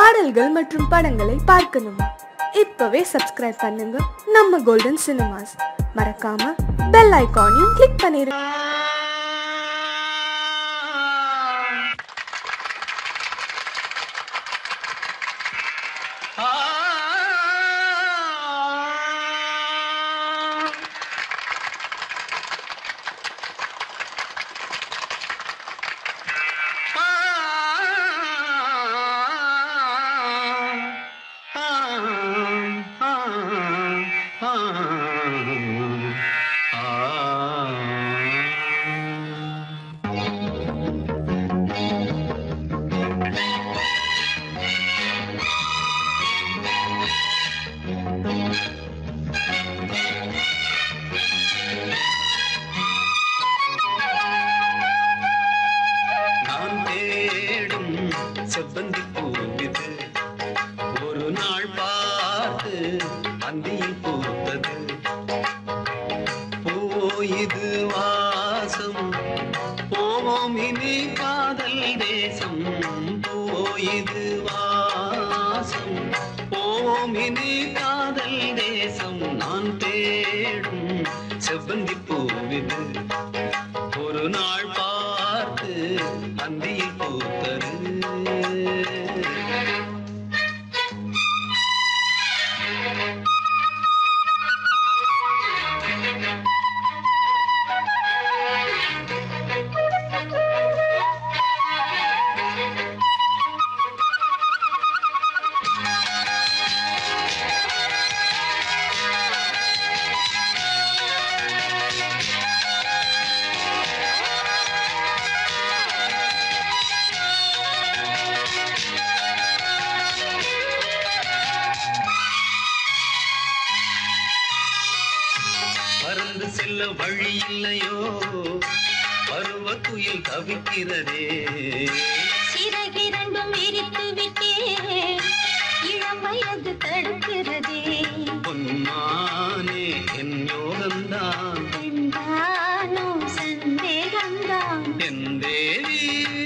பாடல்கள் மற்றும் படங்களை பார்க்கணுமா இப்பவே சப்ஸ்கிரைப் பண்ணுங்க நம்ம கோல்டன் சினிமாஸ் மறக்காம பெல் ஐகானையும் கிளிக் பண்ணிருங்க நான் தேடும் செவ்வந்தி பூவிது ஒரு நாள் பார்த்து அந்தியில் பூத்தது போயிது வாசம் போவோம் இனி காதல் தேசம் போயிது வாசம் போவோம் இனி காதல் தேசம் நான் தேடும் செவ்வந்தி பூவிது ஒரு நாள் பார்த்து அந்தியில் பூத்தது பறந்து செல்ல வழி இல்லையோ பருவ துயில் தவிக்கிறதே சிறகிரண்டும் விரித்து விட்டே இளம் வயது தடுக்கிறதே பொன்மானே என் யோகம்தான் பெண்தானோ சந்தேகம்தான் என் தேவி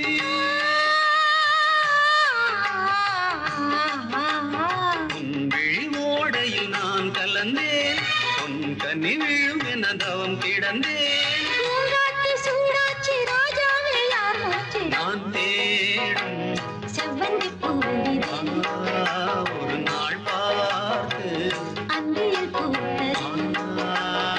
உன் விழி ஓடையில் நான் கலந்தேன் உன் கனி விழும் என தவம் கிடந்தேன் பூங்காத்து சூடாச்சி ராஜாவே யார் மூச்சு நான் தேடும் செவ்வந்தி பூவிதே ஆ, ஒரு நாள் பார்த்து அந்தியில் பூத்தது ஆ,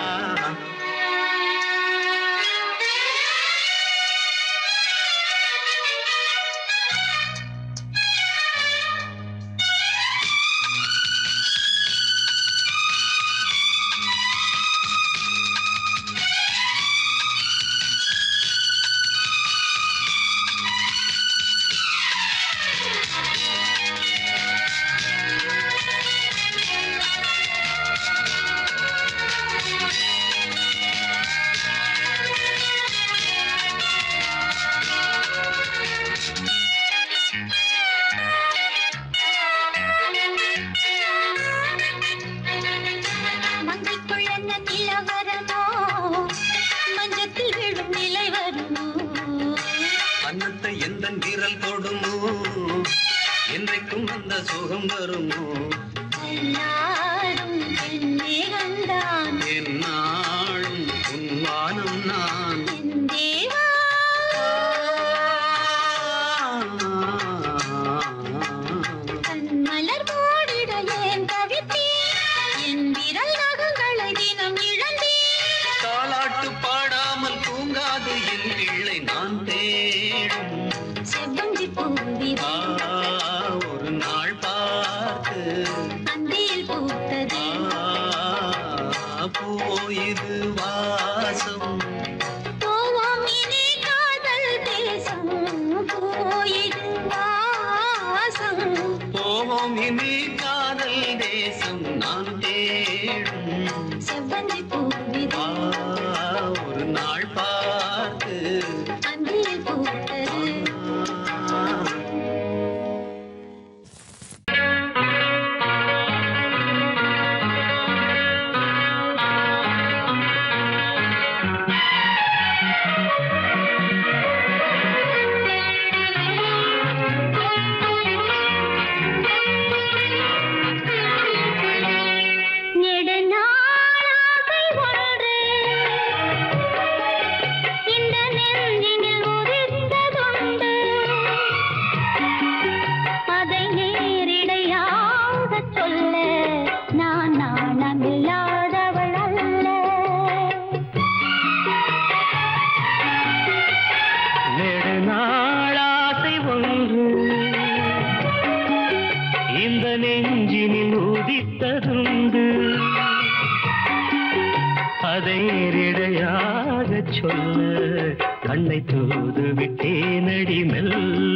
மங்கைக்குள் என்ன நிலவரமோ மஞ்சத்தில் விழும் நிலை வருமோ அன்னத்தை எந்த விரல் தொடுமோ என்றைக்கும் அந்த சுகம் வருமோ எல்லாரும் என்னே கண்டான் என்னாலும் உன் வானம் நான் என் தேவா கண் மலர் மூடிட ஏன் தவித்தேன் என் விரல் நகங்களை தினம் இழந்தேன் தாலாட்டு பாடாமல் தூங்காது என் பிள்ளை நான் தேடும் செவ்வந்தி பூவிதே ஆ, ஒரு நாள் பார்த்து அந்தியில் பூத்தது ஆ, போயிது வாசம் போவோம் இனி காதல் தேசம் போயிடு வாசம் போவோம் இனி காதல் தேசம் நான் தேடும் செவ்வந்தி பூவிதே ஆ, ஒரு நாள் பார்த்து அந்தியில் பூத்தது ஆ, ஆ நெஞ்சினில் உதித்ததுண்டு அதை நேரிடையாக சொல்ல கண்ணை தூது விட்டேனடி மெல்ல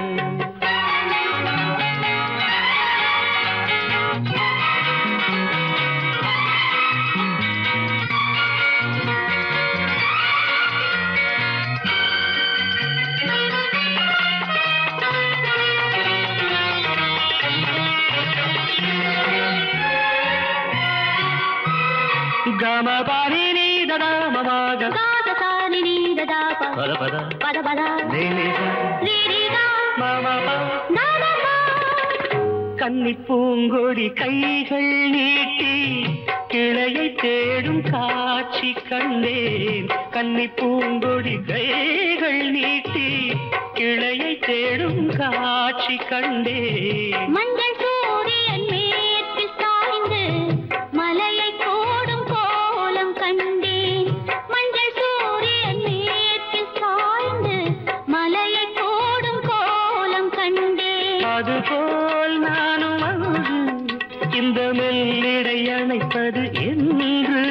கமபாரி நீதடாமமாக காதசாரி நீததாப பத பத பத பத நீலிதா ரீரிதா மாமா நாதமா கன்னி பூங்கொடி கைகள் நீட்டி கிளையை தேடும் காட்சி கண்டேன் கன்னி பூங்கொடி கைகள் நீட்டி கிளையை தேடும் காட்சி கண்டேன் மஞ்சள் சூரியன் மேற்கில் சாய்ந்து மலையை கோடும் கோலம் கண்டேன் மஞ்சள் சூரியன் மேற்கில் சாய்ந்து மலையை கோடும் கோலம் கண்டேன் அதுபோல் நானும் வந்து இந்த மெல்லிடை அணைப்பது என்று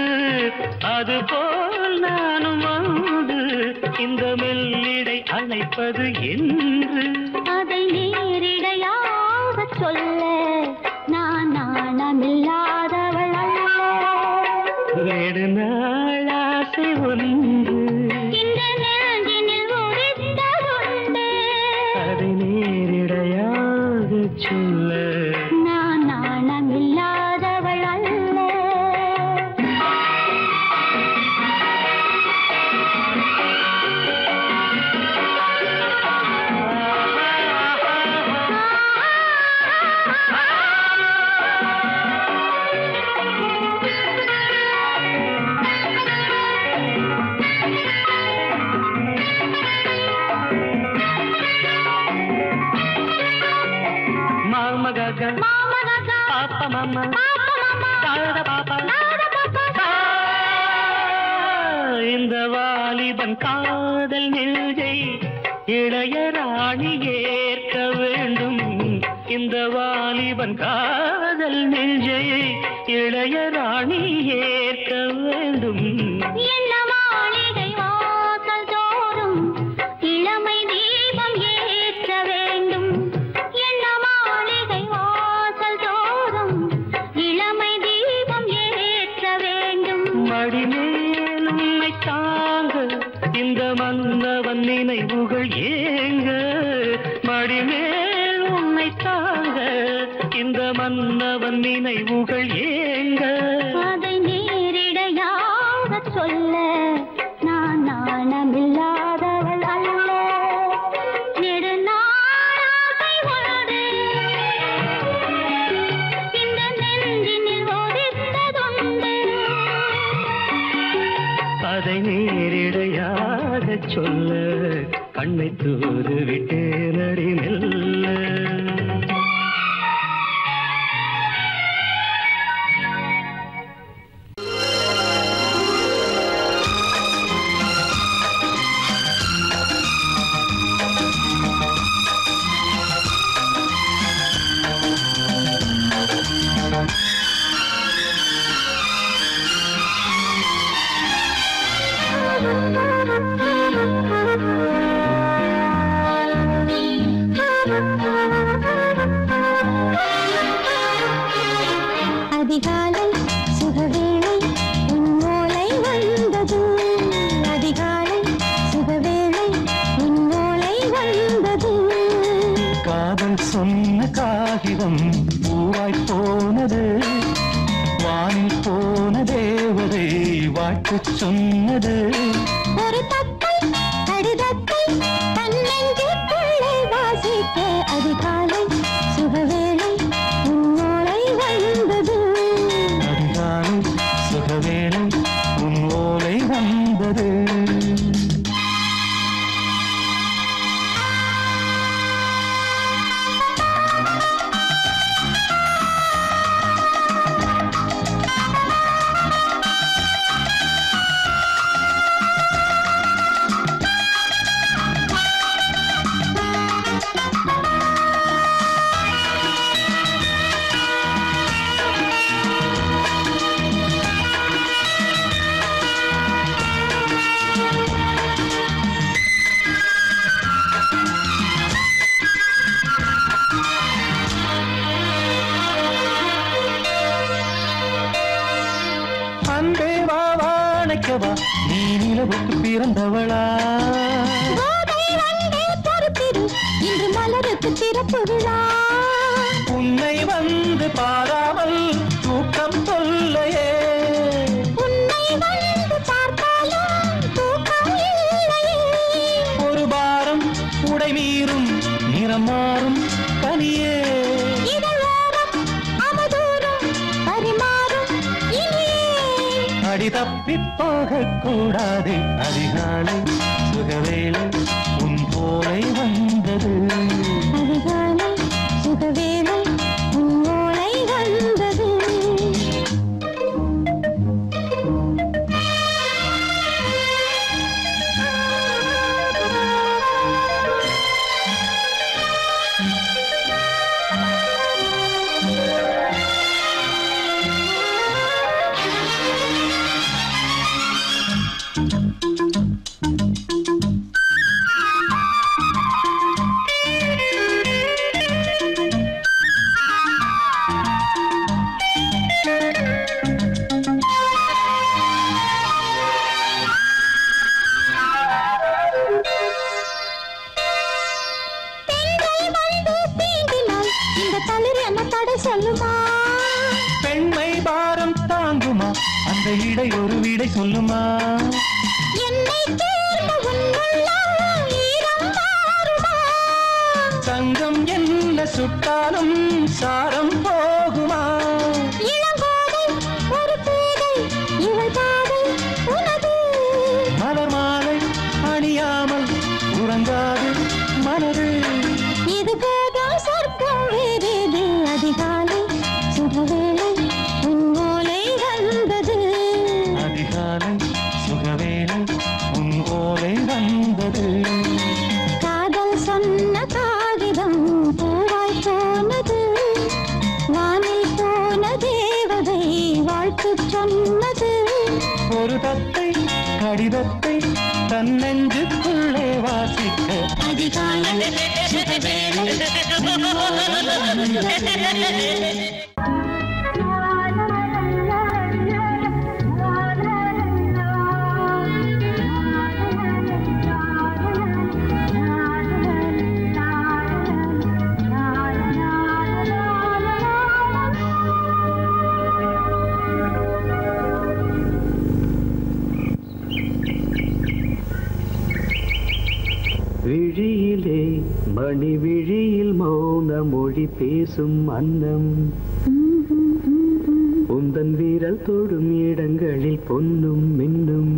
அதுபோல் நானும் வந்து இந்த மெல்லிடை அணைப்பது என்று அதை நேரிடையாக சொல்ல நான் நாணமில்லாதவள் அல்ல நெடு நாளாசை ஒன்று இந்த நெஞ்சினில் உரித்ததுண்டு அதை நேரிடையாக சொல்ல நான் நாணமில்லாதவள் அல்ல மாமகக மாமகா பாப்ப மாமா பாப்பா மாமா தாழ பாப்பா நாத பாப்பா இந்த வாலிபன் காதல் நெஞ்சை இளையராணி ஏற்க வேண்டும் இந்த வாலிபன் காதல் நெஞ்சை இளையராணி ஏற்க வேண்டும் என்ன மாளிகை வாசல் தோறும் இளமை தீபம் ஏற்ற வேண்டும் என்ன மாளிகை வாசல் தோறும் இளமை தீபம் ஏற்ற வேண்டும் மடிமேல் உன்னை தாங்க இந்த மன்னவன் நினைவுகள் ஏங்க மடிமேல் உன்னை தாங்க இந்த மன்னவன் நினைவுகள் ஏங்க அதை நேரிடையாக சொல்ல நான் நாணமில்லாதவள் அல்ல நெடுநாளாசை உண்டு. இந்த நெஞ்சினில் ஒதித்ததுண்டு. அதை நேரிடையாக சொல்ல கண்ணை தூது விட்டு நடி மெல்ல அதிகாலை சுகவேளை உன்னோலை வந்தது அதிகாலை சுகவேளை உன்னோலை வந்தது காதல் சொன்ன காகிதம் பூவாய் போனது வானில் போன தேவதை வாழ்த்து சொன்னது ஒரு தத்தை கடிதத்தை தன்னெஞ்சுக்குள்ளே வாசிக்க அதிகாலை சுகவேளை உன்னோலை வந்தது அதிகாலை சுகவேளை உன் ஓலை வந்தது அல்லவா நீ நிலவுக்கு பிறந்தவளா கோதை வந்தே பொறுத்திரு இன்று மலருக்கு திறப்பு விழா உன்னை வந்து பாராமல் தூக்கம் சொல்லையே உன்னை வந்து பார்த்தாலும் தூக்கம் இல்லையே ஒரு பாரம் உடை மீறும் நிறம் மாறும் கனியே இதழோரம் அமதூரம் பரிமாறும் இனியே அடி தப்பி போகக் கூடாது அதிகாலை சுகவேளை உன் போலை வந்தது அதிகாலை சுகவேளை உன்னோளை வந்தது பெண்கள் வந்து தீண்டினால் இந்த தளிர் என்ன தடை சொல்லுமா பெண்மை பாரம் தாங்குமா அந்த இடை ஒரு விடை சொல்லுமா என்னை தேர்ந்த உன்னுள்ளம் ஈரம் மாறுமா தங்கம் என்ன சுட்டாலும் சாரம் போகுமா இளங்கோதை ஒரு பேதை இவள் பாதை உனது மலர் மாலை அணியாமல் உறங்காது மனது இது போதும் சொர்க்கம் வேறேது அதிகாலை சுகவேளை உன் ஓலை வந்தது அதிகாலை சுகவேளை உன் ஓலை வந்தது காதல் சொன்ன காகிதம் பூவாய் போனது வானில் போன தேவதை வாழ்த்து சொன்னது ஒரு தத்தை கடிதத்தை தன் நெஞ்சுக்குள்ளே வாசிக்க அதிகாலை சுகவேளை உன் ஓலை வந்தது விழியிலே மணி விழியில் மௌன மொழி பேசும் அன்னம் உந்தன் வீரல் தொடும் இடங்களில் பொன்னும் மின்னும்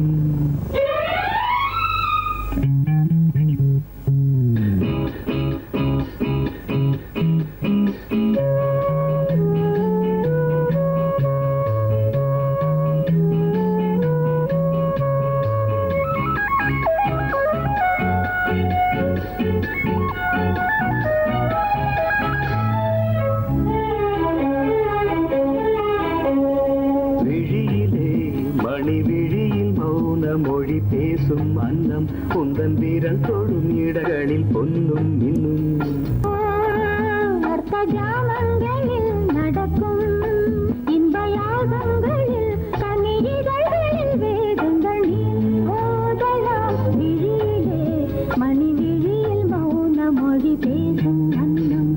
விழியிலே மணி விழியில் மௌன மொழி பேசும் அன்னம் உந்தன் வீரல் தொடும் இடங்களில் பொன்னும் மின்னும் அர்த்த ஜாமங்களில் நடக்கும் இன்ப யாகங்களில் கனிதழ்களில் வேதங்கள் நீ ஓதலாம் விழியிலே மணி விழியில் மௌன மொழி பேசும் அன்னம்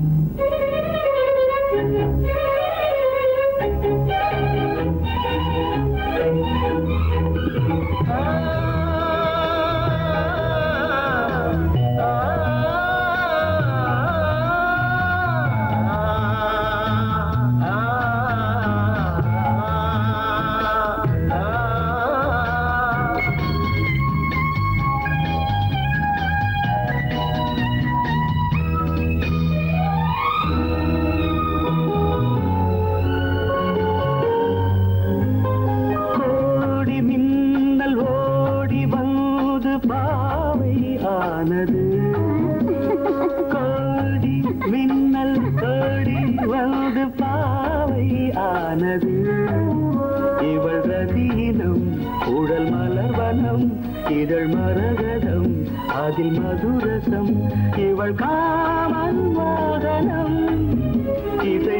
கோடி மின்னல் ஓடி வந்து பாவை ஆனது கோடி மின்னல் ஓடி வந்து பாவை ஆனது இவள் ரதீனம் உடல் மலர்வனம் இதழ் மரகதம் அதில் மதுரசம் இவள் காமன் மோகனம் இசை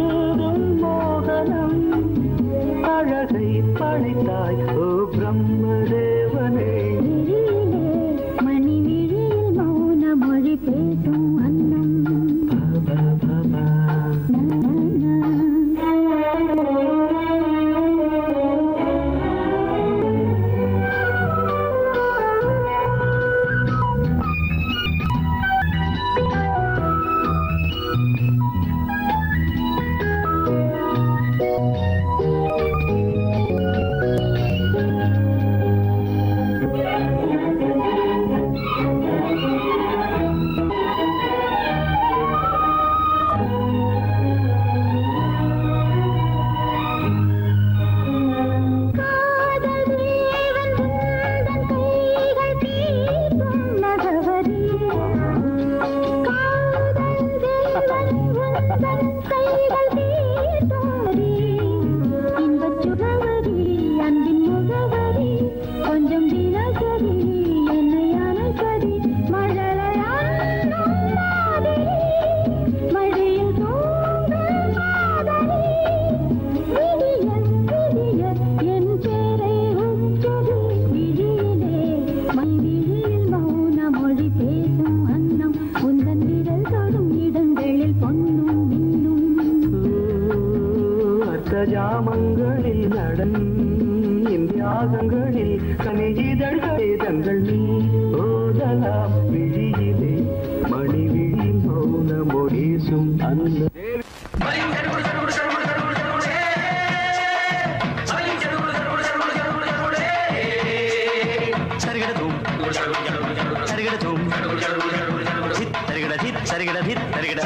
சிந்தும் மோகனம் அழகை படைத்தாய் ஓ பிரம்ம காதல் தேவன் உந்தன் கைகள் தீர்க்கும் நகவரி காதல் தேவன் உந்தன் கைகள் தீர்க்கும் இன்பச் சுகவரி அன்பின் முகவரி கொஞ்சம் தினசரி என்னை அணைப்பதி மழலையான் மாதிரி மழையில் தோன்றும் காதலி விடியல் விடியல் என் பேரை உச்சரி விழியிலே மைவிழியில் மௌன மொழி பேசும் அன்னம் உந்தன் விரல் தொடும் இடங்களில் பொன்னும் மின்னும் அர்த்த ஜாமங்களில் நடன் இந்தியாகங்களில் கனிஜிதழ்களே தங்கள் நீ ஓதலாம் விழியிலே மணி விழி மௌன மொழிசும் அந்த சரிகிடதும் சரிகிடதும் ಧಿತ್ சரிகிட ಧಿತ್ சரிகிட ಧಿತ್ சரிகிட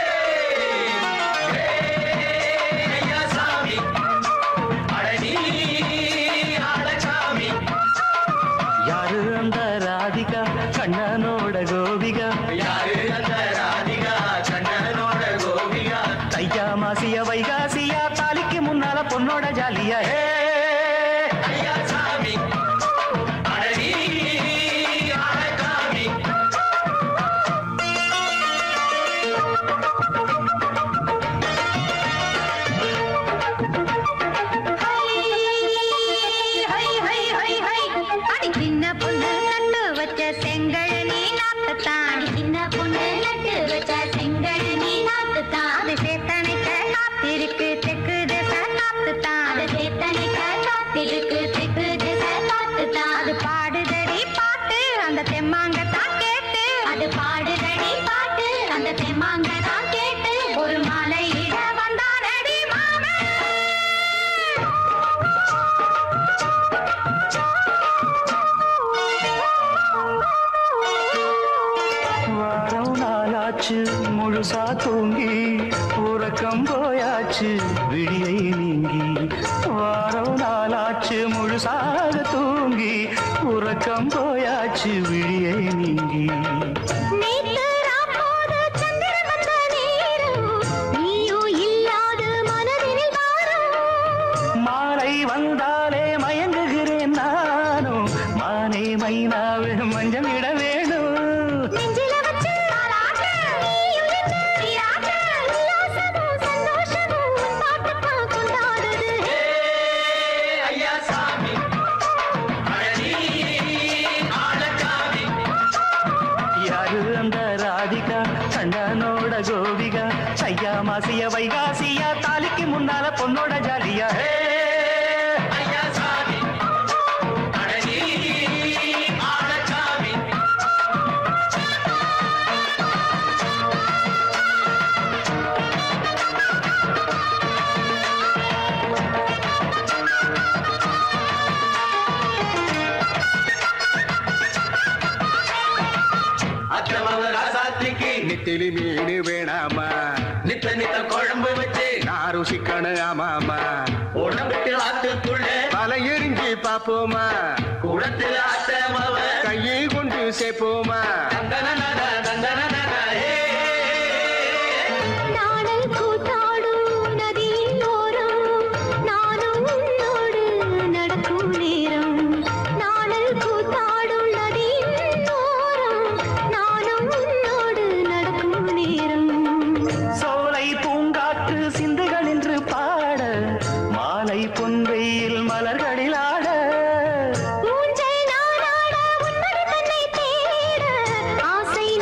யாரு அந்த ராதிகா கண்ணனோட கோபிகா தையா மாசிய வைகாசியா தாலிக்கு முன்னால பொண்ணோட ஜாலியா ஹே அடி சின்ன பொண்ணு நட்டு வச்ச செங்கழ நீ நாத்துத்தான் சின்ன பொண்ணு நட்டு வச்ச செங்கழ நீ நாத்துத்தான் அது சேத்தனைக்க காத்திருக்கு தெக்கு திசை காத்துத்தான் அது சேத்தனைக்க காத்திருக்கு தெக்கு திசை காத்துத்தான் அது பாடுதடி பாட்டு அந்த தெம்மாங்க தான் கேட்டு அது பாடுதடி பாட்டு அந்த தெம்மாங்க தான் கேட்டு ஒரு மாலையிட வந்தானடி மாமன் வாரம் நாளாச்சு முழுசா தூங்கி உறக்கம் போயாச்சு விடியை நீங்கி வாரம் நாளாச்சு முழுசாக தூங்கி உறக்கம் போயாச்சு விடியை நீங்கி நேத்து ராப்போது சந்திரன் வந்த நேரம், நீயும் இல்லாத மனதினில் வாரம். மாலை வந்தாலே மயங்குகிறேன் நானும் மானே மைனாவே மஞ்சம் இட வேணும் நெஞ்சில வச்சு தாலாட்ட, நீயும் என்ன நீராட்ட, உல்லாசமும் சந்தோஷமும் உன் பாட்டுத்தான் கொண்டாடுது. யாரு அந்த ராதிகா கண்ணனோட கோபிகா சையா மாசிய வைகாசியா தாலிக்கு முன்னால பொண்ணோட ஜாலியா ஹே அக்கிரமவ ராசாத்திக்கு நெத்திலி மீன் வேணாமா நித்த நித்த குழம்பு வச்சு நான் ருசிக்கணும் ஆமாமா உடம்பிட்டு ஆத்துக்குள்ள பல எரிஞ்சு பாப்போமா குடத்தில் ஆத்தமவ கையை கொண்டு சேர்ப்போமா தந்தனனன, தந்தனனன, ஏ. நாடல் கூத்தாடும் நதியின் ஓரம், நானும் உன்னோடு நடக்கும் நேரம். நாடல் கூத்தாடும் நதியின் ஓரம், நானும் உன்னோடு நடக்கும் நேரம் சோலை பூங்காற்று சிந்துகள் என்று பாட மாலை பொன்வெயில் மலர்களில் ஆட ஊஞ்சல் நானாட உன்னடி தன்னை தேட ஆசை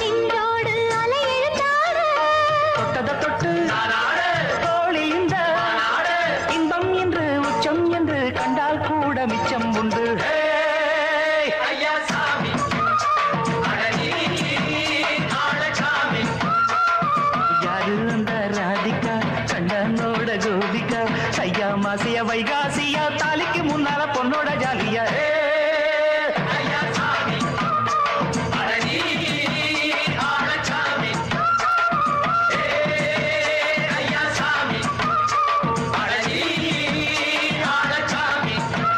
ஆசியா மாசியா வைகாசியா தாலிக்கு முன்னால பொண்ணோட ஜாலியா ஏ ஐயா சாமி அடனி ஆளச்சாமி ஐயா சாமி அடனி ஆளச்சாமி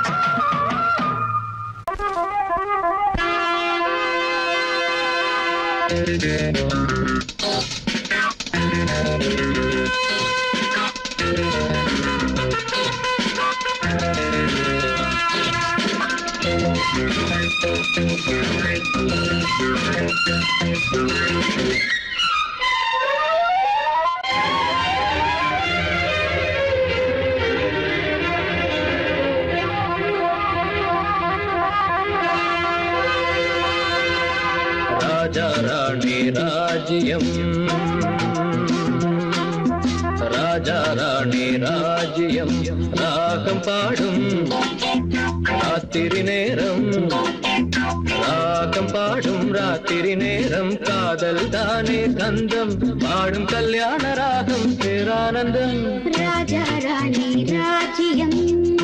ராஜா ராணி ராஜ்யம் ராஜா ராணி ராஜ்யம் ராகம் பாடும் ராத்திரி நேரம் ராகம் பாடும் ராத்திரி நேரம் காதல் தானே கந்தம் பாடும் கல்யாண ராகம் பேரானந்தம் ராஜா ராணி ராஜ்யம்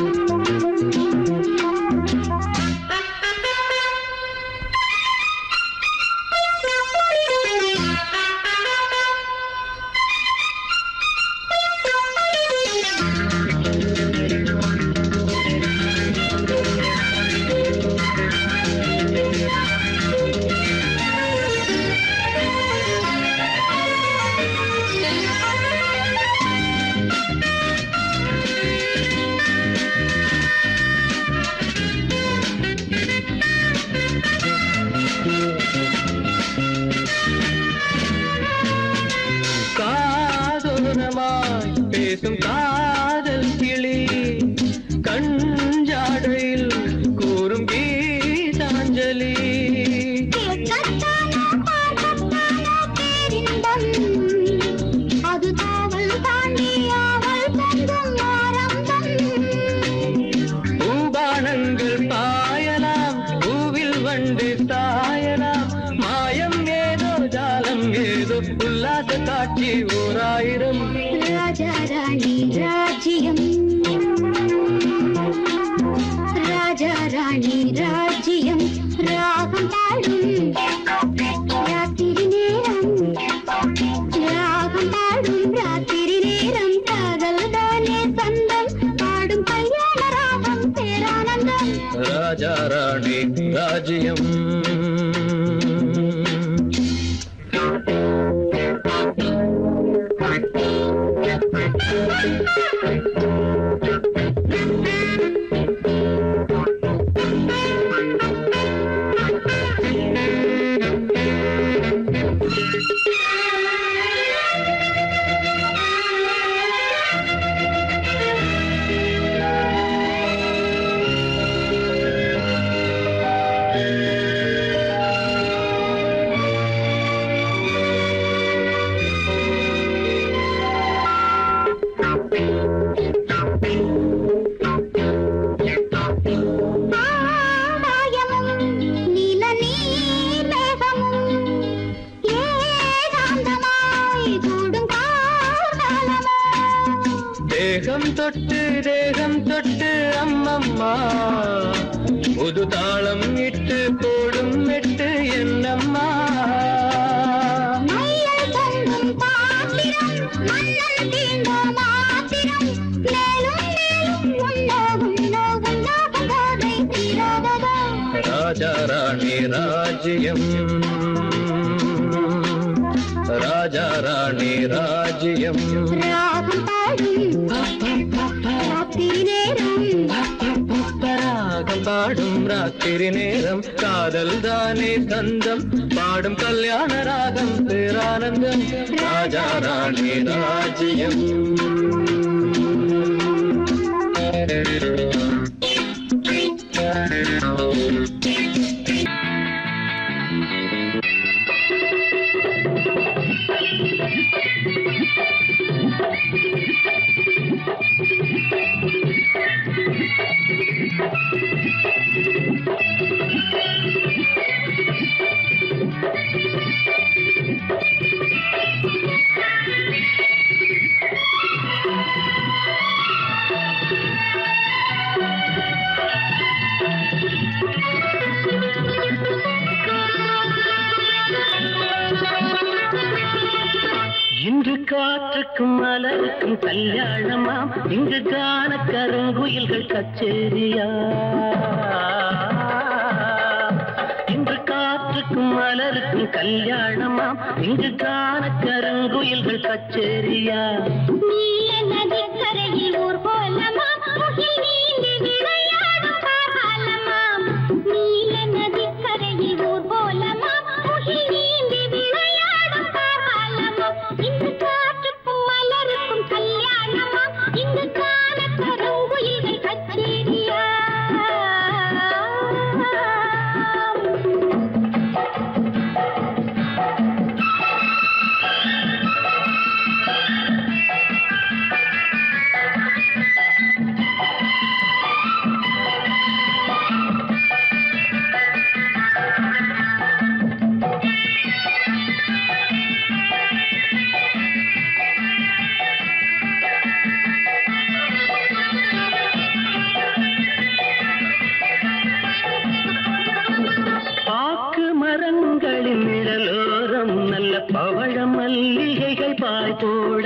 காதோரமாய் பேசும் காதல் கிளி கஞ்சாடையில் கூறும் கீதாஞ்சலி கேட்கத்தானோ பார்க்கத்தானோ பேரின்பம் அது காவல் தாண்டி ஆவல் பொங்கும் ஆரம்பம் பூபானங்கள் பாயலாம் பூவில் வண்டு தாயலாம் மாயம் ஏதோ ஜாலம் ஏதோ உல்லாச காட்சி ஓராயிரம் ராஜா ராணி ராஜ்யம் ராஜா ராணி ராஜ்யம் ராகம் பாடும் ராத்திரி நேரம் ராகம் பாடும் ராத்திரி நேரம் காதல் தானே சொந்தம் பாடும் கல்யாண ராகம் பேரானந்தம் ராஜா ராணி ராஜ்யம் ஆகாயமும் நீல நீர்மேகமும் ஏகாந்தமாய் கூடும் கார்காலமோ தேகம் தொட்டு தேகம் தொட்டு அம்மம்மா புது தாளம் இட்டு போடும் மெட்டு என்னம்மா மையல் தொங்கும் பாத்திரம் மன்னன் தீண்டும் மாத்திரம் மேலும் மேலும் உன்னோகும் நோகும் நோகும் போதை தீராததோ ராஜா ராணி ராஜ்யம் ராஜா ராணி ராஜ்யம் ராகம் பாடும் ராத்திரி நேரம் ராகம் பாடும் ராத்திரி நேரம் காதல் தானே தந்தம் பாடும் கல்யாண ராகம் பேரானந்தம் ராஜா ராணி ராஜ்யம் காற்றுக்கும் மலருக்கும் கல்யாணமாம் இங்கு காண கருங்குயில்கள் கச்சேரியா இன்று காற்றுக்கும் மலருக்கும் கல்யாணமாம் இங்கு காண கருங்குயில்கள் கச்சேரியா நீல நதிக்கரையில் ஊர் கோலமாம் முகில் நீந்தி விளையாடும் காலமாம் நீல நதிக்கரையில் ஊர் கோலமாம் முகில் நீந்தி விளையாடும் காலமாம் இந்த காற்றுக்கும் மலருக்கும் கல்யாணமாம் இங்கு காண கருங்குயில்கள் கச்சேரியா பாக்கு மரங்களின் நிழலோரம் நல்ல பவழ மல்லிகைகள் பாய் போட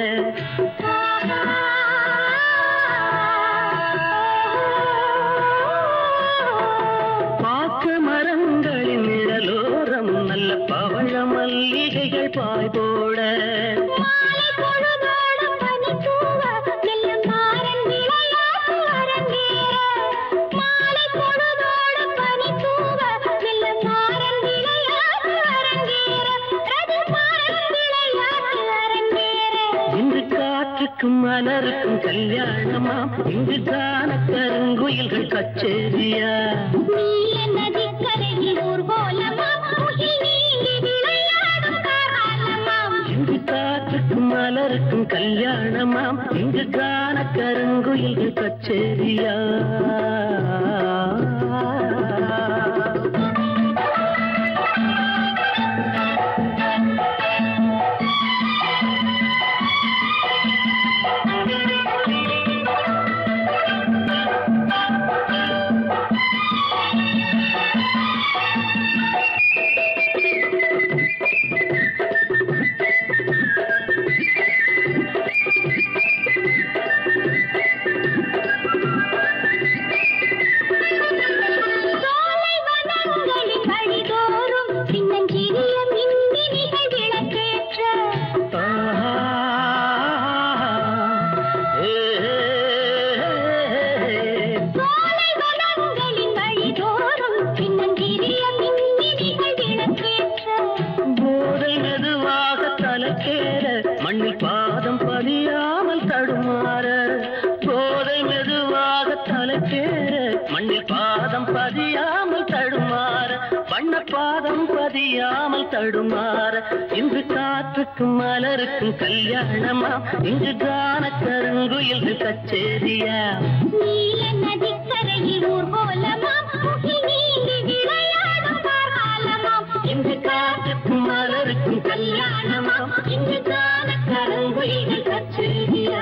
பாக்கு மரங்களின் நிழலோரம் நல்ல பவழ மல்லிகைகள் பாய் போட மாலை பொழுதோடும் பனி தூவ, மெல்ல மாறன் விளையாட்டு அரங்கேற. மாலை பொழுதோடும் பனி தூவ, மெல்ல மாறன் விளையாட்டு அரங்கேற. ரதி மாறன் விளையாட்டு அரங்கேற. இன்று காற்றுக்கும் மலருக்கும் கல்யாணமாம் இங்கு காண கருங்குயில்கள் கச்சேரியா நீல நதிக்கரையில் ஊர்வலமாம், முகில் நீந்தி விளையாடும் காலமாம். இங்கு காற்றுக்கும் மலருக்கும் கல்யாணமாம் இங்கு காண கருங்குயில்கள் கச்சேரியா சோலை வனங்களின் வழிதோறும் சின்னஞ்சிறிய மின்மினிகள் விளக்கேற்ற ஆஹா. ஏ, சோலை வனங்களின் வழிதோறும் சின்னஞ்சிறிய மின்மினிகள் விளக்கேற்ற போதை மெதுவாக தலைக்கேற மண்ணில் பாதம் பதியாமல் தடுமாற போதை மெதுவாக தலைக்கேற மண்ணில் பாதம் பதியாமல் தடுமாற வண்ண பாதம் பதியாமல் தடுமாற இன்று காற்றுக்கும் மலருக்கும் கல்யாணமா இங்கு காண கருங்குயில்கள் கச்சேரியா நீல நதிக்கரையில் ஊர்வலமாம் முகில் நீந்தி விளையாடும் காலமாம் இங்கு காற்றுக்கும் மலருக்கும் கல்யாணமா இங்கு காண கருங்குயில்கள் கச்சேரியா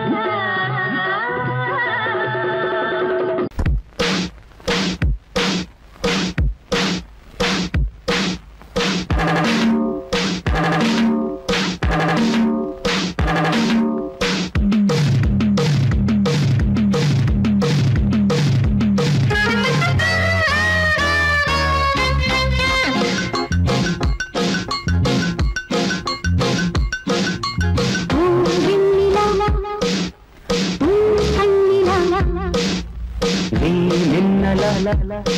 நீ மின்னலால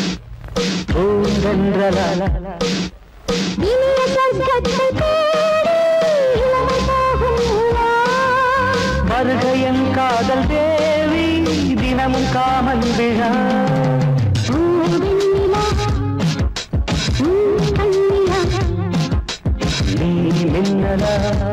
பூங்கன்றலால இனிய சொர்க்கத்தை தேடி இளமை போகும் உலா. வருகையன் காதல் தேவி தினமும் காமன் விழா உன் வெண்ணிலா, உன் கண்ணிலா, நீ மின்னலா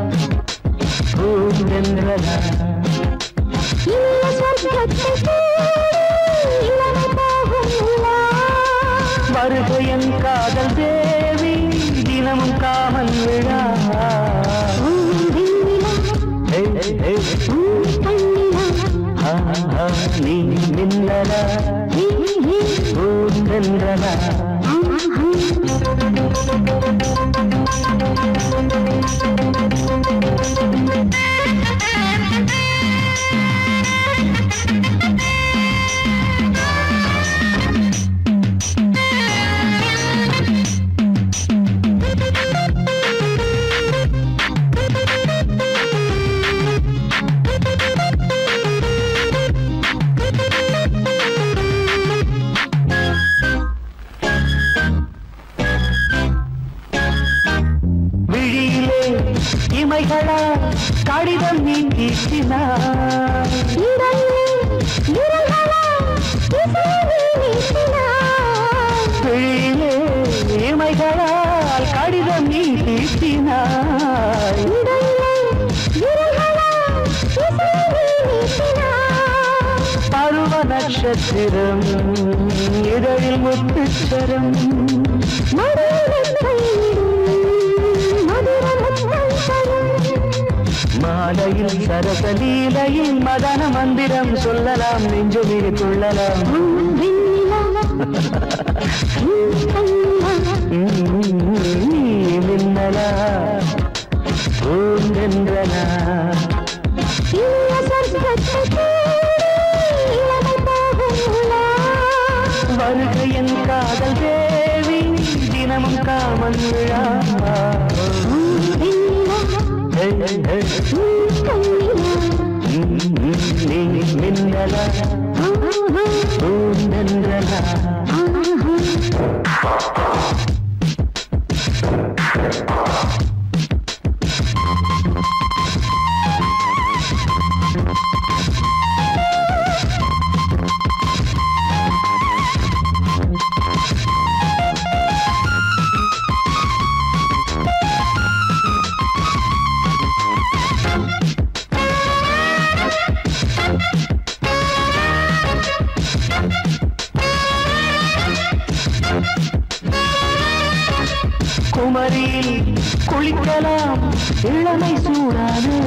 பூங்கன்றலா இனிய சொர்க்கத்தை தேடி இளமை போகும் உலா. வருகையன் காதல் தேவி தினமும் காமன் விழா உன் வெண்ணிலா, ஏய், ஏய், ஏய். உன் கண்ணிலா, ஆ, ஆ, நீ மின்னலா ஹே, ஹே, பூங்கன்றலா ஆஹா. ஆ நீட்டினாய் விழியிலே இமைகளால் கடிதம் நீ தீட்டினாய் பருவ நட்சத்திரம் இதழில் முத்துச்சரம் மாலையில் சரசலீலையில் மதன மந்திரம் சொல்லலாம் நெஞ்சுமிரி கொள்ளலாம் நீ மின்னலா பூந்தென்றலா வருக என் காதல் தேவி தினமும் காமன் விழா ஹே, ஹே, நீ மின்னலா பூந்தென்றலா குமரியில் குளிக்கலாம் இளமை சூடானது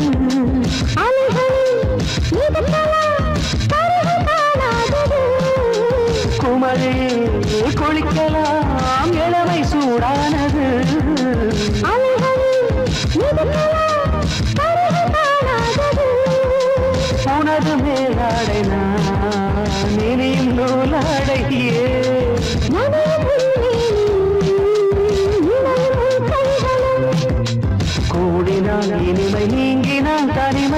குமரியில் குளிக்கலாம் இளமை சூடானது உனது மேலாடை நான் இனியும் நூலாடையே கூடினால் இனிமை நீங்கினால் தனிமை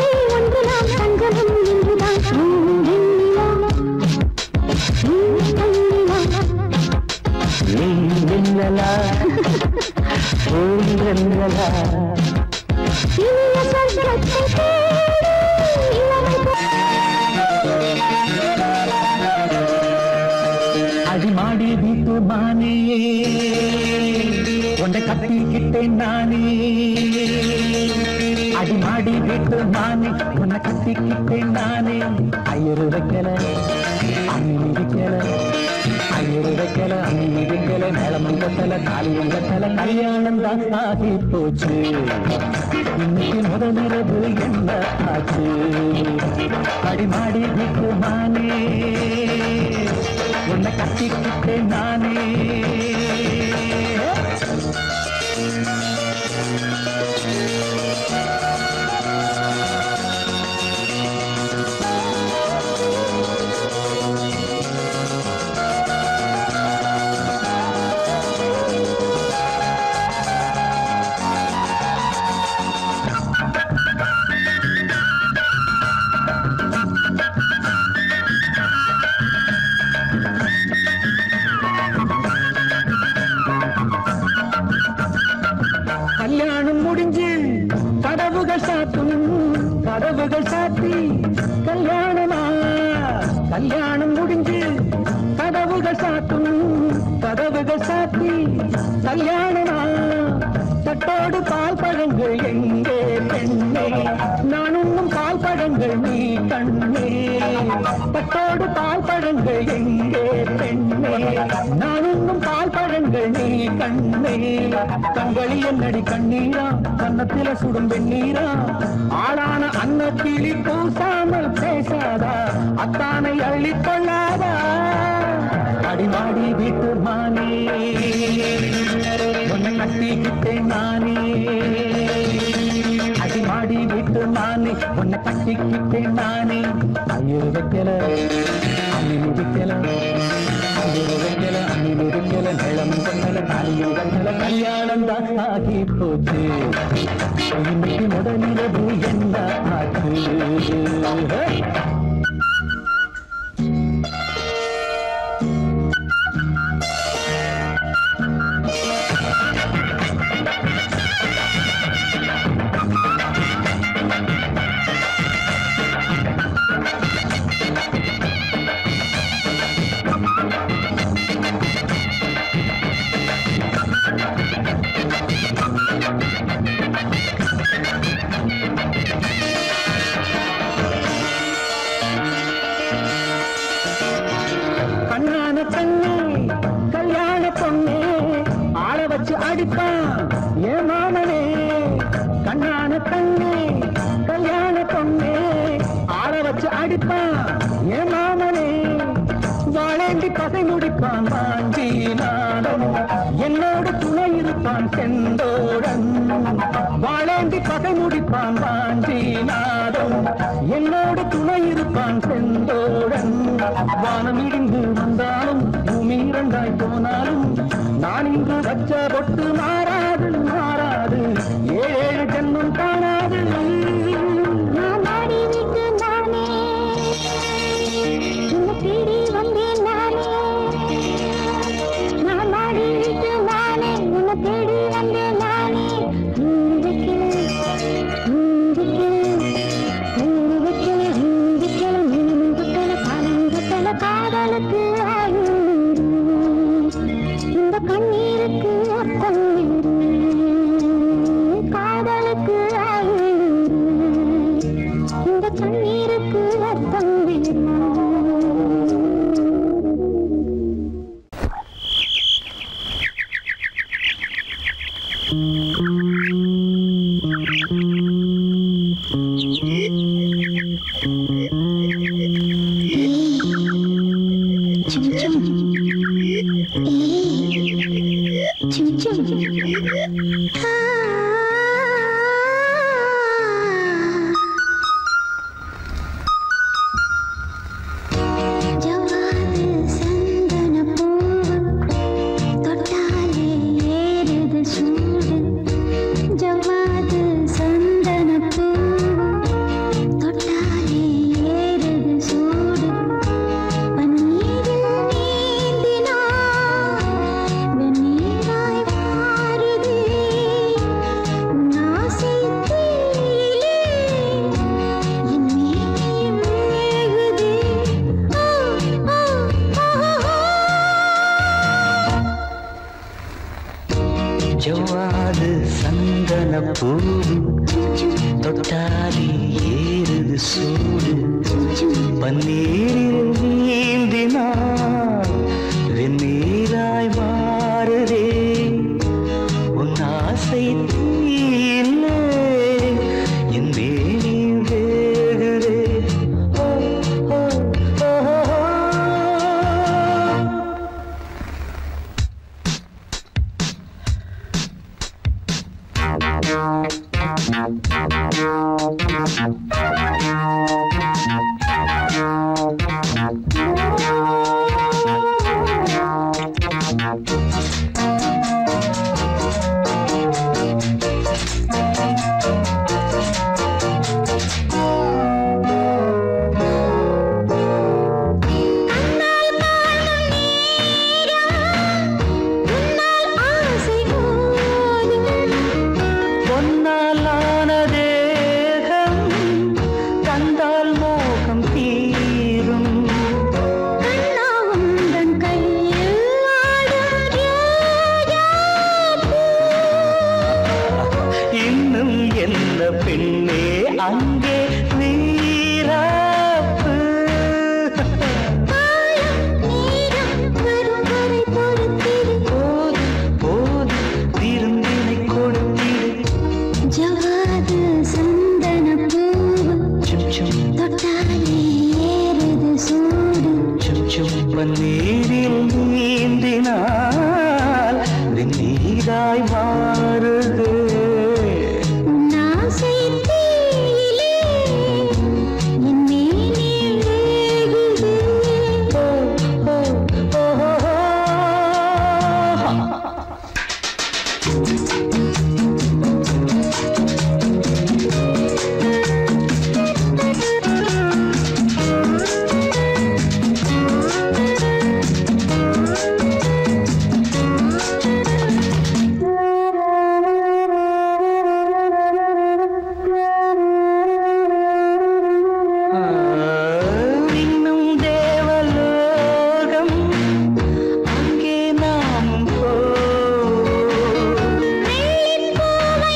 நீ மின்னலா பூந்தென்றலா அடிமாடி வீட்டு மானே உன்னை கட்டிக்கிட்டேன் நானே அடிமாடி வீட்டு மானே உன்னை கட்டிக்கிட்டேன் நானே ஐயரு வைக்கல அம்மி மிதிக்கல ஐயரு வைக்கல அம்மி மிதிக்கல மேளமங்கத்தல தாலியங்கத்தல கல்யாணம் தான் ஆகி போச்சு இன்னைக்கு முதலிரவு என்ன ஆச்சு அடிமாடி வீட்டு மானே உன்னை கட்டிக்கிட்டேன் நானே கல்யாணம் முடிஞ்சு கதவுகள் சாத்தும் கதவுகள் சாத்தி கல்யாணமா கல்யாணம் முடிஞ்சு கதவுகள் சாத்தும் கதவுகள் சாத்தி கல்யாணமா தட்டோடு பால் பழங்கள் எங்கே பெண்ணே நான் உண்ணும் பால் பழங்கள் நீ கண்ணே தட்டோடு பால் பழங்கள் எங்கே பெண்ணே நான் உண்ணும் பால் பழங்கள் நீ கண்ணே கண்களில் என்னடி கண்ணீரா கன்னத்தில சுடும் வெண்ணீரா ஆளான அன்னக்கிளி பூசாமல் பேசாதா அத்தானை அள்ளிக் கொள்ளாதா அடிமாடி வீட்டு மானே உன்னை கட்டிக்கிட்டேன் நானே அடிமாடி வீட்டு மானே உன்னை கட்டிக்கிட்டேன் நானே ஐயோ வைக்கல அம்மி மிதிக்கல ஐயோ வைக்கல அம்மி மிதிக்கல நிலம் கொண்டல தாலியும் கண்டல கல்யாணம் தான் ஆகி போச்சு இன்னைக்கு முதலிரவு என்ன ஆச்சு ஹே! பகை முடிப்பான் வாஞ்சிநாதன் என்னோடு துணை இருப்பான் செந்தோழன் வானம் இடிந்து வந்தாலும் பூமி இரண்டாய் போனாலும் நான் இங்கு வச்ச பொட்டு மாறாது மாறாது ஏழு ஜென்மம் காணாது நான் ஆடிவிட்டு நானே உன்னை தேடி வந்தேன் நானே நான் ஆடிவிட்டு நானே உன்னை தேடி வந்தேன் நானே ஊருக்கு ஊருக்கு ஊருக்கு ஊருக்கு ஊருக்கு காலங்கத்தல காதலுக்கு ஆயுள் இந்த கண்ணீருக்கு அர்த்தம் வேறு. காதலுக்கு ஆயுள் இந்த கண்ணீருக்கு அர்த்தம் வேறு. ஜவாது சந்தன பூவு தொட்டாலே ஏறுது சூடு ஜவாது சந்தன பூவு தொட்டாலே ஏறுது சூடு பன்னீரில் நீந்தினாய் வெந்நீராய் மாறுதே உன் ஆசை தீயிலே என் மேனியில் வேகுதே ஆ ஆ ஆ ஜவ்வாது சந்தன பூவு தொட்டாலி ஏறுது சூடு பன்னீரில் நீந்தினார் வெந்நீராய் மாறுதே உன் ஆசை தீயிலே என் வேணி வேகுதே ஓ, ஓ, ஓ, ஓ. ஆசை போதும் பொன்னாலான தேகம் கண்டால் மோகம் தீரும் கண்ணா உந்தன் கையில் ஆடும் ரோஜாப்பூ. இன்னும் என்ன பெண்ணே அங்கே வீராப்பு காலம் நேரம் வரும் வரை பொறுத்திரு. போது போது விருந்தினை கொடுத்திடு ஜவ்வாது சந்தன பூவு சும் சும் தொட்டாலே ஏறுது சூடு சும் சும் பன்னீரில் நீந்தினால் வெந்நீராய் மாறுது உன் ஆசை தீயிலே என் மேனில் வேகுது. ஓ, ஓ, ஓ, ஓ, ஓ. இன்னும் தேவலோகம் அங்கே நாமும் போ வெள்ளிப்பூவை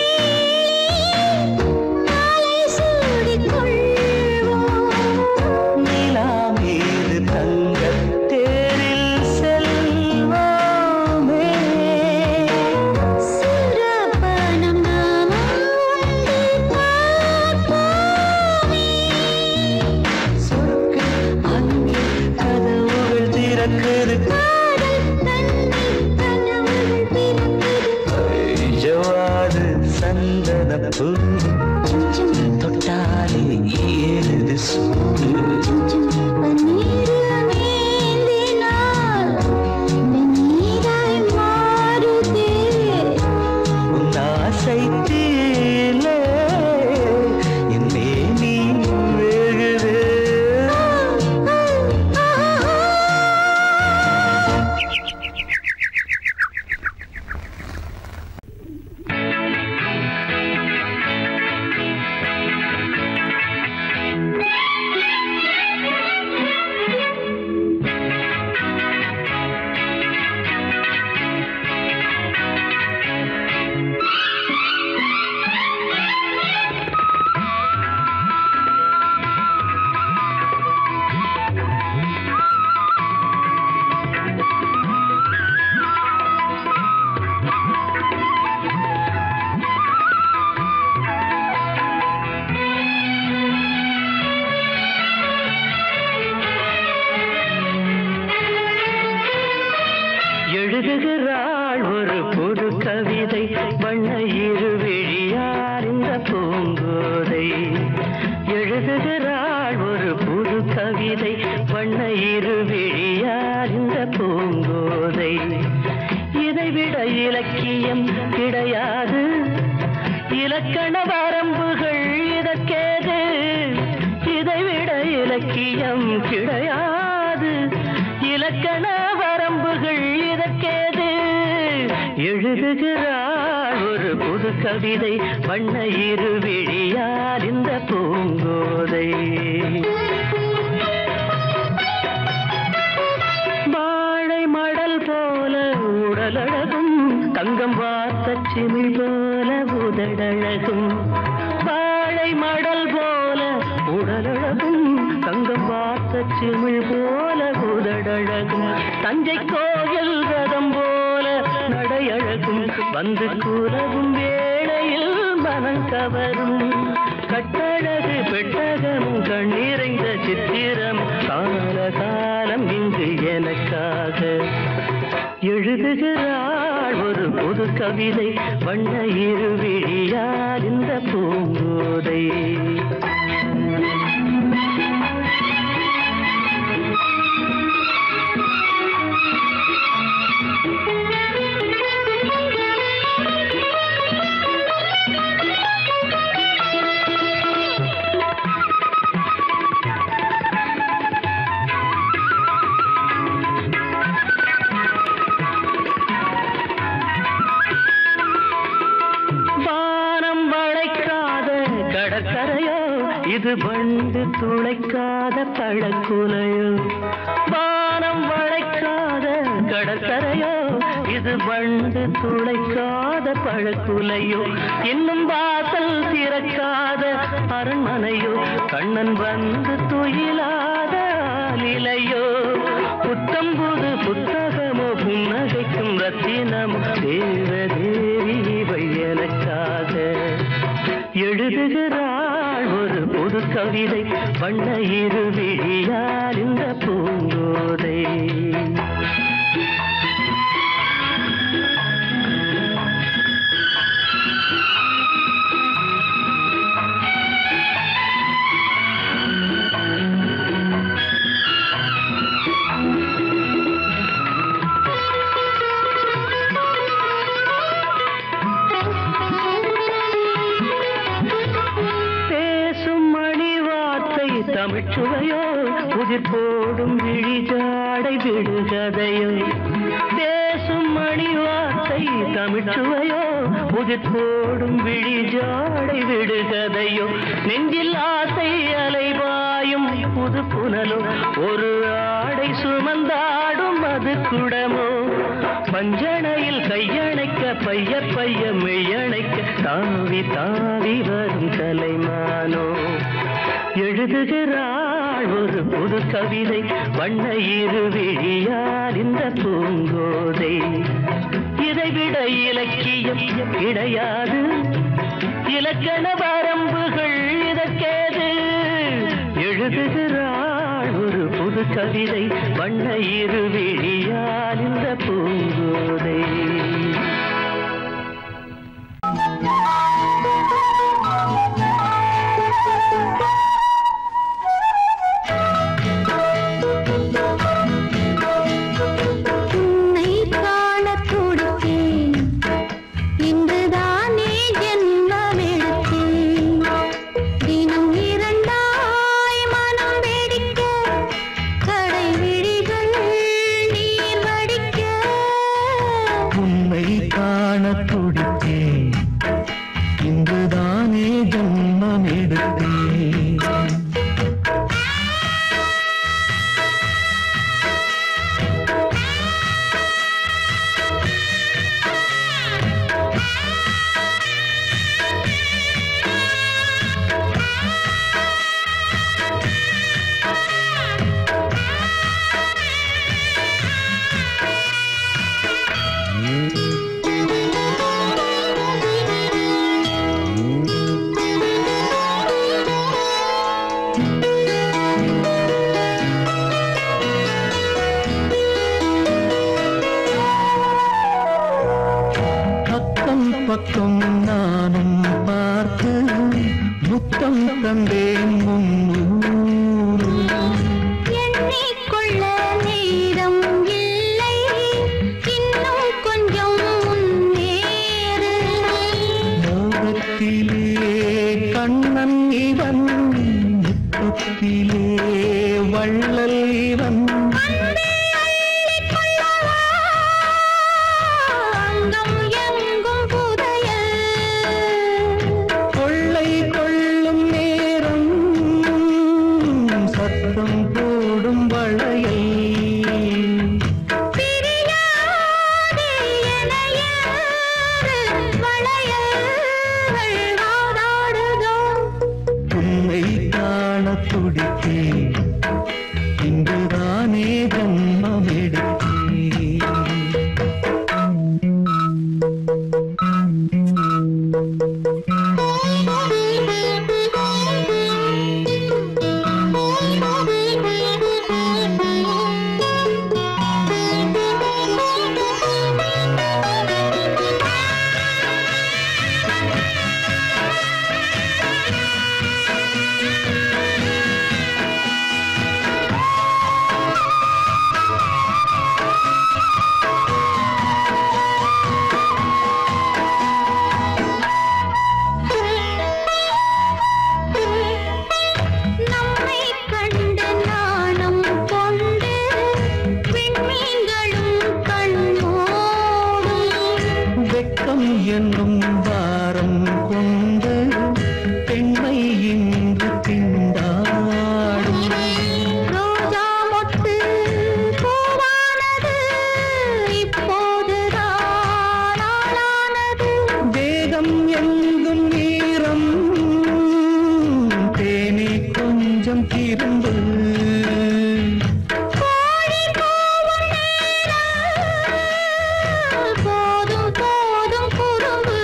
அள்ளி மாலை சூடிக் கொள்வோம். நிலா மீது தங்கத் தேரில் செல்வோமே சூரபானம் நாமும் உண்டு பார்ப்போமே. ஏறுது சூடு பன்னீரில் நீந்தினால் வெந்நீராய் மாறுதே உன் ஆசை தீல என் மேனி வேகுது எழுதுகிறாள் ஒரு புது கவிதை வண்ண இருவிழியார் இந்த பூங்கோதை எழுதுகிறாள் ஒரு புது கவிதை வண்ண இருவிழியார் இந்த பூங்கோதை இதைவிட இலக்கியம் கிடையாது இலக்கண வரம்புகள் இதற்கேது இதைவிட இலக்கியம் கிடையாது இலக்கண வரம்புகள் இதற்கேது எழுதுகிறாள் ஒரு புது கவிதை வண்ண இருவிழியார் இந்த பூங்கோதை வாழை மடல் போல உடலழகும் தங்கம் வார்த்த சிமிழ் போல உதடழகும் வாழை மடல் போல உடலழகும் தங்கம் வார்த்த சிமிழ் போல உதடழகும் தஞ்சை கோயில் ரதம் போல நடையழகும் வந்து கூறவும் வேளையில் மனம் கவரும் கட்டழகு பெட்டகம் கண்ணீரைந்த சித்திரம் கால காலம் இங்கு எனக்காக எழுதுகிறாள் ஒரு புது கவிதை வண்ண இருவிழியார் இந்த பூங்கோதை வானம் வளைக்காத கடற்கரையோ இது வண்டு துளைக்காத பழக்குலையோ வானம் வளைக்காத கடற்கரையோ இது வண்டு துளைக்காத பழக்குலையோ இன்னும் வாசல் திறக்காத அரண்மனையோ கண்ணன் வந்து துயிலாத நிலையோ புத்தம் புது புத்தகமோ புன்னகைக்கும் ரத்தினம் தேவதேவி இவை எனக்காக எழுதுகிறாள் ஒரு புது கவிதை வண்ண இருவிழியால் இந்த பூங்கோதை பேசும் மணி வார்த்தை தமிழ்ச்சுவையோ உதிர் போடும் விழிஜாடை விடுகதையோ பேசும் மணி வார்த்தை தமிழ்ச்சுவையோ உதிர் போடும் விழிஜாடை விடுகதையோ நெஞ்சில் ஆசை அலைவாயும் புது புனலோ ஒரு ஆடை சுமந்தாடும் அது குடமோ பஞ்சணையில் கையணைக்க பைய பைய மெய்யணைக்க தாவி தாவி வரும் கலைமானோ எழுதுகிறாள் ஒரு புது கவிதை வண்ண இருவிழியார் இந்த பூங்கோதை இதைவிட இலக்கியம் கிடையாது இலக்கண வரம்புகள் இதற்கேது எழுதுகிறாள் ஒரு புது கவிதை வண்ண இருவிழியால் இந்த பூங்கோதை அக்கம் பக்கம் நானும் பார்த்து முத்தம் தந்தேன் முன்னூறு எண்ணிக்கொள்ள நேரம் இல்லை இன்னும் கொஞ்சம் முன்னேறு மோகத்திலே கண்ணன் இவன் முத்தத்திலே வள்ளல் இவன் அங்கம் எங்கும் புதையல் கொள்ளை கொள்ளும் நேரம் சத்தம் போடும் வளையல் பிரியாதே என யாரு வளையல்கள் வாதாடுதோ உன்னை காண துடித்தேன் இங்குதானே ஜன்மம் எடுத்தேன் நம்மை கண்டு நாணம் கொண்டு விண்மீன்களும் கண்ணோடும் வெட்கம் என்னும் வாரம் கொண்டு பெண்மை இன்று திண்டாடும் ரோஜா மொட்டு பூவானது இப்போதுதான் ஆளானது வேகம் எங்கும் நீரம் தேனி கொஞ்சம் திரும்பு கோழி கூவும் நேரம் போதும் போதும் குறும்பு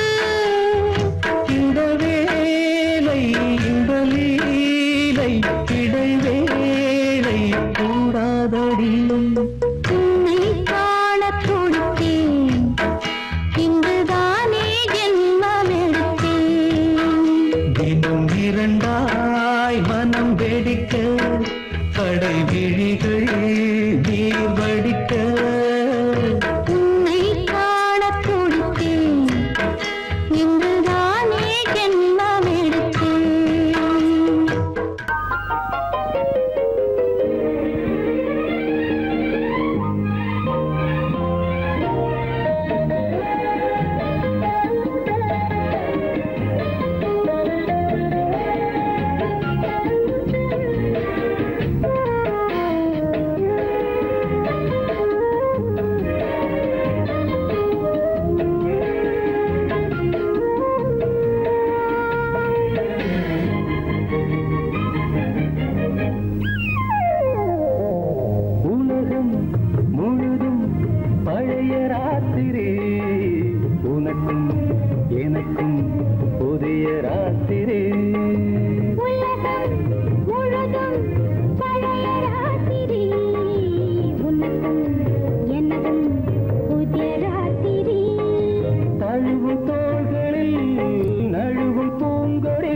இந்த வேலை இந்த லீலை இடைவேளை கூடாதடியும் உன்னை காணத் துடித்தேன் இங்குதானே ஜென்மம் எடுத்தேன் தினம் இரண்டாய் மனம் வெடிக்க கடை விழிகள் நீர் வடிக்க உன்னை காணத் துடித்தேன் இங்குதானே ஜென்மம் எடுத்தேன் உலகம் முழுதும் பழைய ராத்திரி உனக்கும் எனக்கும் புதிய ராத்திரி உலகம் முழுதும் பழைய ராத்திரி உனக்கும் எனக்கும் புதிய ராத்திரி தழுவும் தோள்களில் நழுவும் பூங்கொடி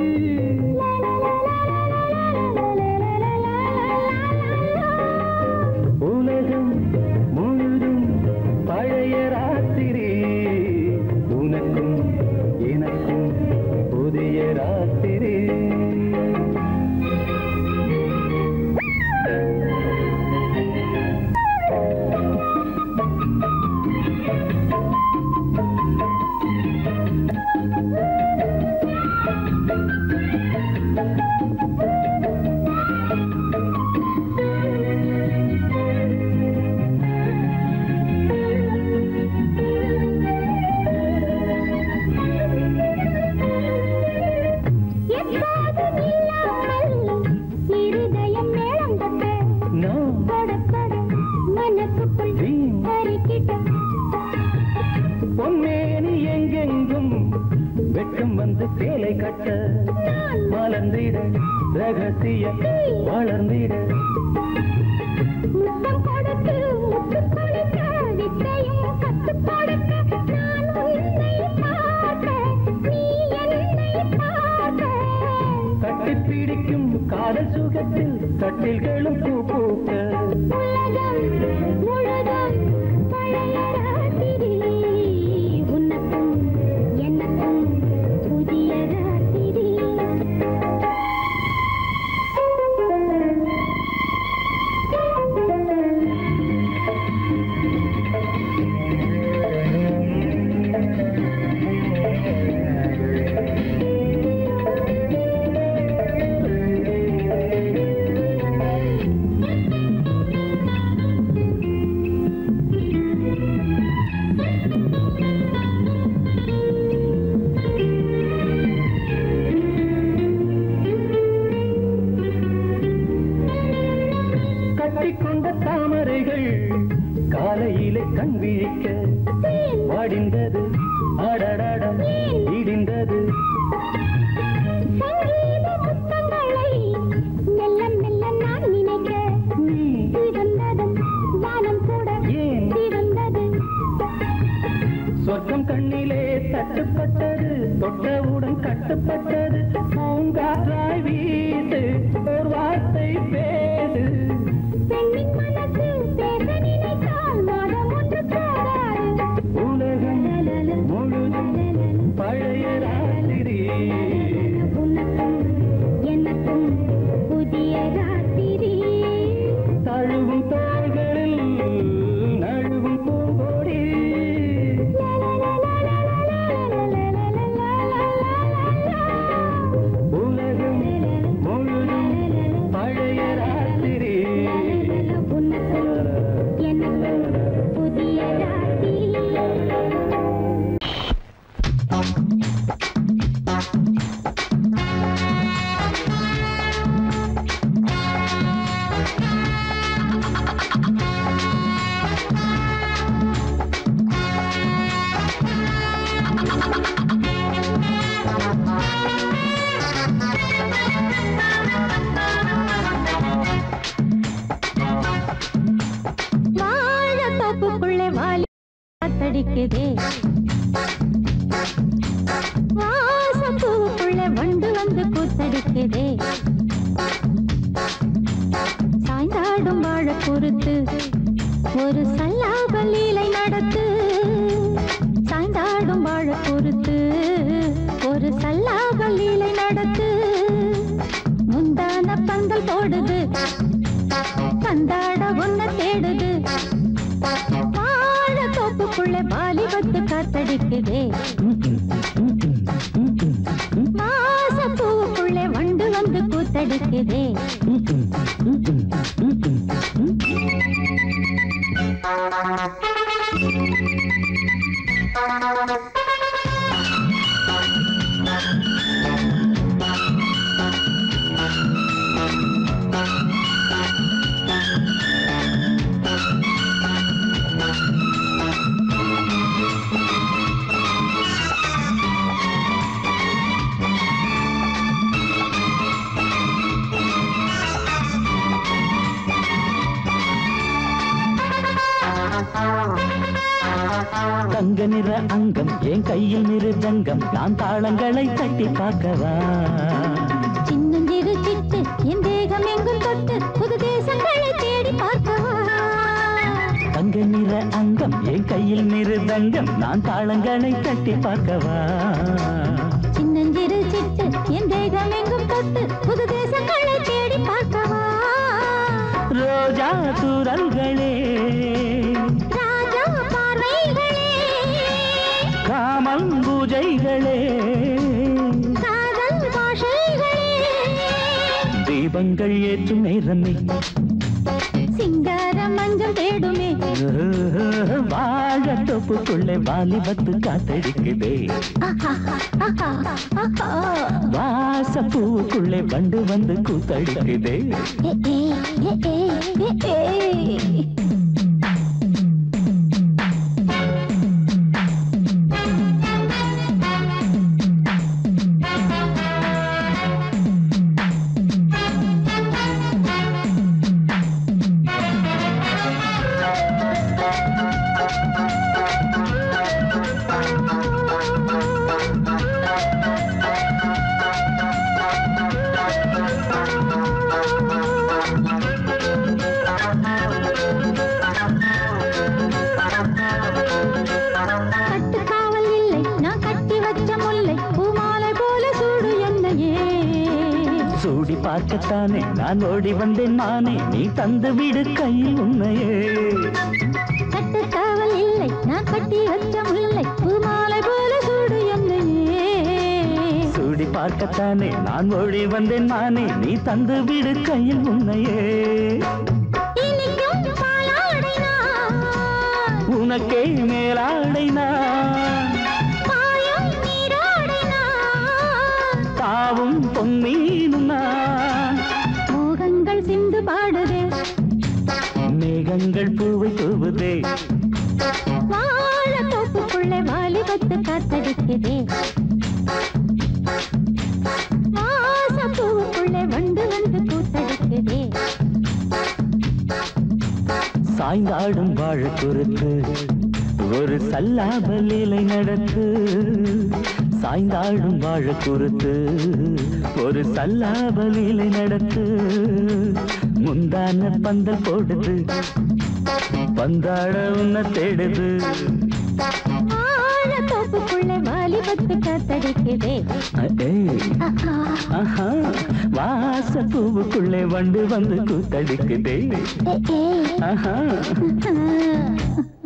உலகம் முழுதும் பழைய ராத்திரி உனக்கும் எனக்கும் புதிய ராத்திரி எப்போதும் இல்லாமல் இருதயம் மேளம் தட்ட நான் தொட தொட மனசுக்குள் கருக்கிட்ட பொன்னேனி எங்கெங்கும் வெட்கம் வந்து சேலை கட்ட நான் மலர்ந்திட ரகசியம் வளர்ந்திட முத்தம் கொடுத்து முத்து கொடுக்க வித்தையும் கத்துக் கொடுக்க நான் உன்னை பார்க்க நீ என்னை பார்க்க கட்டிப் பிடிக்கும் காதல் சுகத்தில் கட்டில்களும் பூ பூக்க உலகம் முழுதும் பழைய ராத்திரி உனக்கும் எனக்கும் புதிய ராத்திரி கட்டிக்கொண்ட தாமரைகள் காலையிலே கண் விழிக்க வாடிந்தது அடடடம் இடிந்தது சங்கீத முத்தங்களை மெல்ல மெல்ல நான் நினைக்க சிவந்ததும் வானம் கூட ஏன்? சிவந்தது சொர்க்கம் கண்ணிலே தட்டுப்பட்டது தொட்டவுடன் கட்டுப்பட்டது பூங்காற்றாய் வீசு ஒரு வார்த்தை பேசு பெண்ணின் மனசு பேச நினைத்தால் மாதம் ஒன்று போராது உலகம் முழுதும் பழைய ராத்திரி உனக்கும் எனக்கும் புதிய ராத்திரி தழுவும் தோள்களில் நழுவும் பூங்கோடி உலகம் முழுதும் பழைய ராத்திரி உனக்கும் எனக்கும் புதிய ராத்திரி வாழத்தோப்புக்குள்ளே வாலி காத்தடிக்குதே வாசப்பூவுக்குள்ளே வண்டு வந்து கூத்தடிக்குதே சாய்ந்தாடும் வாழ பொறுத்து ஒரு சல்லாப லீலை நடத்து சாய்ந்தாடும் வாழ பொறுத்து ஒரு சல்லாப லீலை நடத்து முந்தான பந்தல் போடுது பந்தாட ஒன்ன தேடுது வாழ தோப்புக்குள்ள வாலிபத்து காத்தடிக்குதே வாசப்பூவுக்குள்ளே வண்டு வந்து கூத்தடிக்குதே தங்க நிற அங்கம் என் கையில் மிருதங்கம் நான் தாளங்களை தட்டி பார்க்கவா சின்னஞ்சிறு சிட்டு என் தேகம் எங்கும் தொட்டு புது தேசங்களை தேடி பார்க்கவா தங்க நிற அங்கம் என் கையில் மிருதங்கம் நான் தாளங்களை தட்டி பார்க்கவா சின்னஞ்சிறு சிட்டு என் தேகம் எங்கும் தொட்டு புது தேசங்களை தேடி பார்க்கவா ரோஜா தூரல்களே ராஜா பார்வைகளே காமம் பூஜைகளே காதல் பாஷைகளே தீபங்கள் ஏற்றும் நேரமே சிங்கார மஞ்சள் தேடுமே வாழ தொப்புக்குள்ளே வாலிபத்து காத்தடிக்குதே வாச பூவுக்குள்ளே வண்டு வந்து கூத்தடிக்குதே ஏ, ஏ, ஏ, ஏ, ஏ, ஏ. சூடி பார்க்கத்தானே நான் ஓடி வந்தேன் நானே நீ தந்து விடு கையில் உன்னையே கட்டுக்காவல் இல்லை நான் கட்டி வச்ச முல்லை பூமாலை போல சூடு என்னையே சூடி பார்க்கத்தானே நான் ஓடி வந்தேன் நானே நீ தந்து விடு கையில் உன்னையே இனிக்கும் பாலாடை நான் உனக்கே மேலாடை நான் பாயும் நீராடை நான் தாவும் பொன்மீனும் நான் மோகங்கள் சிந்து பாடுதே மேகங்கள் பூவை தூவுதே வாழ தோப்புக்குள்ளே வாலிபத்து காத்தடிக்குதே வாசம் பூவுக்குள்ளே வண்டு வந்து கூத்தடிக்குதே சாய்ந்தாடும் வாழ குறுத்து ஒரு சல்லாப லீலை நடத்து சாய்ந்தாடும் வாழ குறுத்து ஒரு சல்லாப லீலை நடத்து முந்தான பந்தல் போடுது பந்தாட உன்னை தேடுது வாழ தோப்புக்குள்ளே வாலிபத்து காத்தடிக்குதே ஏய், ஆஹா ஆஹா வாச பூவுக்குள்ளே வண்டு வந்து கூத்தடிக்குதே ஏ, ஏ. ஆஹா ஆ.